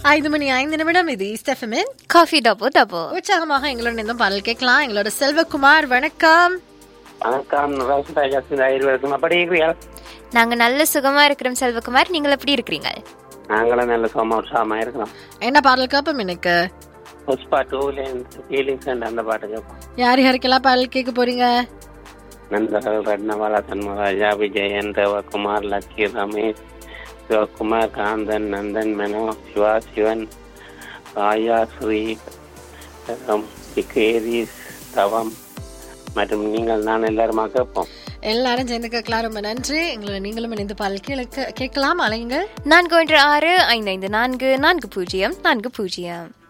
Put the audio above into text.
ஐந்து மணி ஐந்து நிமிடம் இது ஸ்டெஃபமின் காஃபி டபோ டபோ உற்சாகமாக எங்களோட இந்த பாடல் கேட்கலாம் எங்களோட செல்வகுமார் வணக்கம் வணக்கம் ராஜராஜா இருவருக்கும் அப்படி இருக்கிறீர்கள் நாங்க நல்ல சுகமா இருக்கிறோம் செல்வகுமார் நீங்கள் எப்படி இருக்கிறீங்க நாங்களும் நல்ல சோமா உற்சாகமா இருக்கிறோம் என்ன பாடல் கேட்போம் எனக்கு புஷ்பா டூல ஃபீலிங்ஸ் அந்த பாட்டு கேட்போம் யார் யாருக்கெல்லாம் பாடல் கேட்க போறீங்க நண்பர்கள் ரத்னபாலா சண்முகராஜா விஜயன் ரவகுமார் லக்கி ரமேஷ் சிவகுமார் காந்தன் நந்தன் மெனோ சிவா சிவன் ராயா ஸ்ரீ விகேரிஸ் தவம் மற்றும் நீங்கள் நான் எல்லாருமா கேட்போம் எல்லாரும் சேர்ந்து கேட்கலாம் ரொம்ப நன்றி எங்களை நீங்களும் இணைந்து பாடல் கேட்க கேட்கலாம் அலைங்கள் நான்கு ஒன்று ஆறு ஐந்து ஐந்து நான்கு நான்கு பூஜ்ஜியம் நான்கு பூஜ்ஜியம்